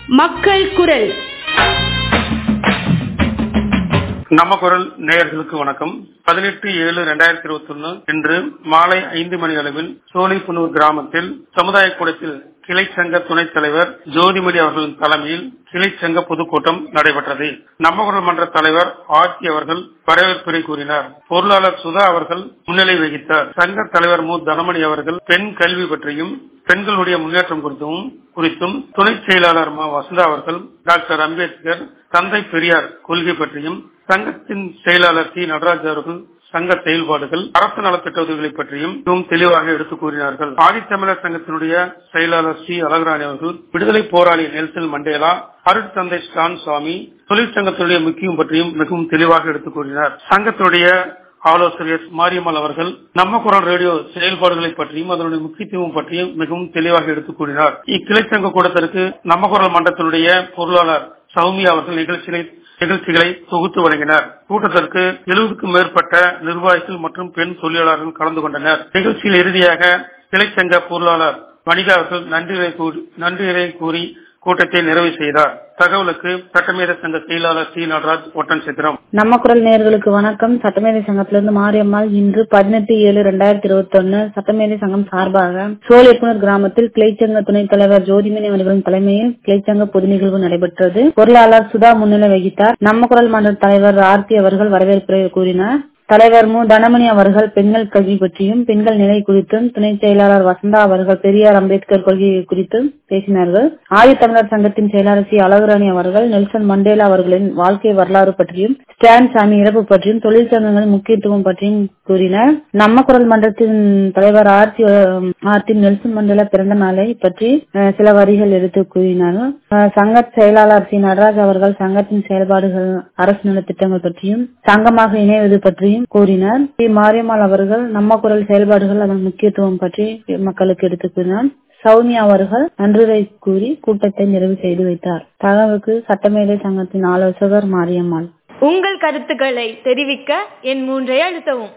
மக்கள் குரல் நம்ம குரல் நேயர்களுக்கு வணக்கம் பதினெட்டு ஏழு ரெண்டாயிரத்தி இருபத்தி ஒன்னு இன்று மாலை ஐந்து மணி அளவில் சோழிப்புனூர் கிராமத்தில் சமுதாய கூடத்தில் கிளை சங்க துணைத் தலைவர் ஜோதிமணி அவர்களின் தலைமையில் கிளை சங்க பொதுக்கூட்டம் நடைபெற்றது நம்ம குரல் மன்ற தலைவர் ஆர்த்தி அவர்கள் வரவேற்புரை கூறினார் பொருளாளர் சுதா அவர்கள் முன்னிலை வகித்தார் சங்க தலைவர் மு தனமணி அவர்கள் பெண் கல்வி பற்றியும் பெண்களுடைய முன்னேற்றம் குறித்தும் குறித்தும் துணை செயலாளர் மா வசந்தா அவர்கள் டாக்டர் அம்பேத்கர் தந்தை பெரியார் கொள்கை பற்றியும் சங்கத்தின் செயலாளர் டி நடராஜ் அவர்கள் சங்க செயல்பாடுகள் அரசு நலத்திட்ட உதவிகளை பற்றியும் மிகவும் தெளிவாக எடுத்துக் கூறினார்கள் ஆதித்தமிழர் சங்கத்தினுடைய செயலாளர் சி அழகராணி அவர்கள் விடுதலை போராளி நெல்சன் மண்டேலா அருட்தந்தை ஸ்டான் சுவாமி தொழிற்சங்கத்தினுடைய முக்கியம் பற்றியும் மிகவும் தெளிவாக எடுத்துக் கூறினார் சங்கத்தினுடைய ஆலோசகர் மாரியம்மாள் அவர்கள் நம்ம குரல் ரேடியோ செயல்பாடுகளை பற்றியும் அதனுடைய முக்கியத்துவம் பற்றியும் மிகவும் தெளிவாக எடுத்துக் கூறினார் இக்கிளைச்சங்க கூட்டத்திற்கு நம்ம குரல் மன்றத்தினுடைய பொருளாளர் சௌமியா அவர்கள் நிகழ்ச்சிகளை நிகழ்ச்சிகளை தொகுத்து வழங்கினார் கூட்டத்திற்கு எழுபதுக்கும் மேற்பட்ட நிர்வாகிகள் மற்றும் பெண் தொழிலாளர்கள் கலந்து கொண்டனர் நிகழ்ச்சியில் இறுதியாக கிளைச்சங்க பொருளாளர் வணிகா அவர்கள் நன்றியை கூறி நன்றியை கூறி கூட்டத்தை நிறைவு செய்தார் தகவலுக்கு சட்டமேத சங்க செயலாளர் சி நடராஜ் ஒட்டன் சித்திரம் நம்ம குரல் நேர்களுக்கு வணக்கம் சட்டமேதை சங்கத்திலிருந்து மாரியம்மாள் இன்று பதினெட்டு ஏழு ரெண்டாயிரத்தி இருபத்தி ஒன்னு சட்டமேதை சங்கம் சார்பாக சோழியப்புணர் கிராமத்தில் கிளைச்சங்க துணைத் தலைவர் ஜோதிமணி அவர்களின் தலைமையில் கிளைச்சங்க பொது நிகழ்வு நடைபெற்றது பொருளாளர் சுதா முன்னிலை வகித்தார் நம்ம குரல் மன்ற தலைவர் ஆர்த்தி அவர்கள் வரவேற்புரை கூறினார் தலைவர் மு தனமணி அவர்கள் பெண்கள் கல்வி பற்றியும் பெண்கள் நிலை குறித்தும் துணை செயலாளர் வசந்தா அவர்கள் பெரியார் அம்பேத்கர் கொள்கை குறித்தும் பேசினார்கள் ஆதித்தமிழர் சங்கத்தின் செயலாளர் சி அழகுராணி அவர்கள் நெல்சன் மண்டேலா அவர்களின் வாழ்க்கை வரலாறு பற்றியும் ஸ்டான் சாமி இறப்பு பற்றியும் தொழிற்சங்கங்களின் முக்கியத்துவம் பற்றியும் கூறினர் நம்ம குரல் மன்றத்தின் தலைவர் ஆர்த்தி ஆர்த்தி நெல்சன் மண்டேலா பிறந்த நாளை பற்றி சில வரிகள் எடுத்து கூறினார்கள் சங்க செயலாளர் சி நடராஜ் அவர்கள் சங்கத்தின் செயல்பாடுகள் அரசு நலத்திட்டங்கள் பற்றியும் சங்கமாக இணைவது பற்றியும் கூறினார் சி மாரியம்மாள் அவர்கள் நம்ம குரல் செயல்பாடுகள் அதன் முக்கியத்துவம் பற்றி மக்களுக்கு எடுத்து கூறினார் சௌமியா அவர்கள் நன்றிரை கூறி கூட்டத்தை நிறைவு செய்து வைத்தார் தகவலுக்கு சட்டமேதை சங்கத்தின் ஆலோசகர் மாரியம்மாள் உங்கள் கருத்துக்களை தெரிவிக்க என் மூன்றை அழுத்தவும்